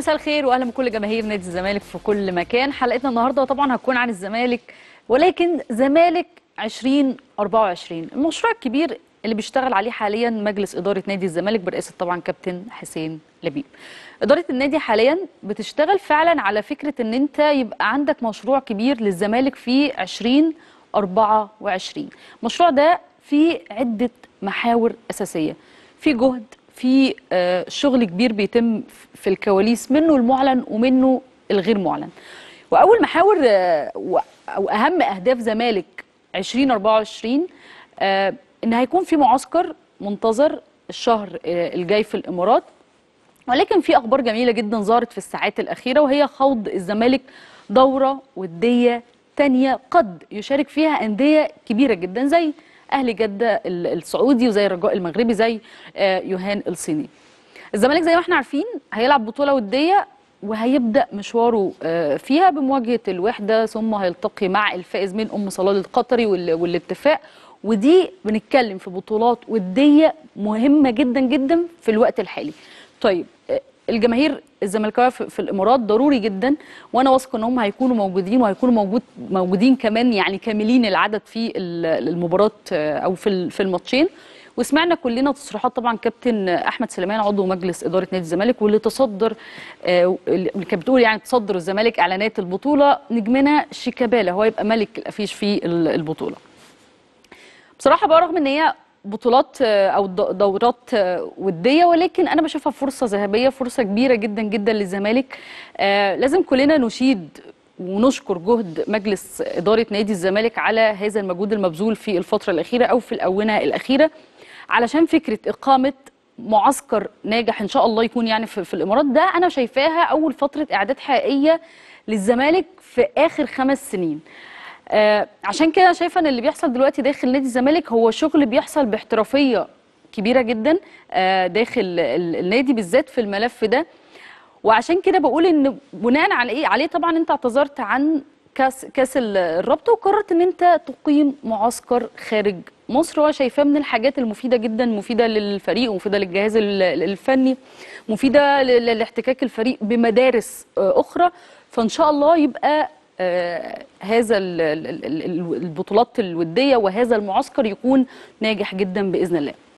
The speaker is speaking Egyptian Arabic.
مساء الخير واهلا بكل جماهير نادي الزمالك في كل مكان حلقتنا النهارده طبعا هتكون عن الزمالك ولكن زمالك 2024 المشروع الكبير اللي بيشتغل عليه حاليا مجلس اداره نادي الزمالك برئاسه طبعا كابتن حسين لبيب اداره النادي حاليا بتشتغل فعلا على فكره ان انت يبقى عندك مشروع كبير للزمالك في 2024 المشروع ده فيه عده محاور اساسيه في جهد في آه، شغل كبير بيتم في الكواليس منه المعلن ومنه الغير معلن واول محاور آه، و- او اهم اهداف زمالك 2024 آه، ان هيكون في معسكر منتظر الشهر آه، الجاي في الامارات ولكن في اخبار جميله جدا ظهرت في الساعات الاخيره وهي خوض الزمالك دوره وديه تانية قد يشارك فيها انديه كبيره جدا زي اهلي جده ال- السعودي وزي الرجاء المغربي زي آه، يوهان الصيني الزمالك زي ما احنا عارفين هيلعب بطوله وديه وهيبدا مشواره آه، فيها بمواجهه الوحده ثم هيلتقي مع الفائز من ام صلال القطري وال- والاتفاق ودي بنتكلم في بطولات وديه مهمه جدا جدا في الوقت الحالي طيب آه، الجماهير الزملكاويه في في الامارات ضروري جدا وانا واثقه ان هم هيكونوا موجودين وهيكونوا موجود موجودين كمان يعني كاملين العدد في ال- المباراه آه، او في ال- في الماتشين وسمعنا كلنا تصريحات طبعا كابتن احمد سليمان عضو مجلس اداره نادي الزمالك واللي تصدر آه، اللي كانت بتقول يعني تصدر الزمالك اعلانات البطوله نجمنا شيكابالا هو يبقى ملك الافيش في ال- البطوله بصراحه بقى رغم ان هي بطولات آه، او د- دورات آه، وديه ولكن انا بشوفها فرصه ذهبيه فرصه كبيره جدا جدا للزمالك آه، لازم كلنا نشيد ونشكر جهد مجلس اداره نادي الزمالك على هذا المجهود المبذول في الفتره الاخيره او في الاونه الاخيره علشان فكره اقامه معسكر ناجح ان شاء الله يكون يعني في, في الامارات ده انا شايفاها اول فتره اعداد حقيقيه للزمالك في اخر خمس سنين آه عشان كده شايفه ان اللي بيحصل دلوقتي داخل نادي الزمالك هو شغل بيحصل باحترافيه كبيره جدا آه داخل ال- النادي بالذات في الملف ده وعشان كده بقول ان بناء على ايه عليه طبعا انت اعتذرت عن كاس كاس ال- الرابطه وقررت ان انت تقيم معسكر خارج مصر وشايفاه من الحاجات المفيده جدا مفيده للفريق ومفيده للجهاز ال- الفني مفيده ل- لاحتكاك الفريق بمدارس آه، اخرى فان شاء الله يبقى آه، هذا ال- ال- ال- ال- البطولات الوديه وهذا المعسكر يكون ناجح جدا باذن الله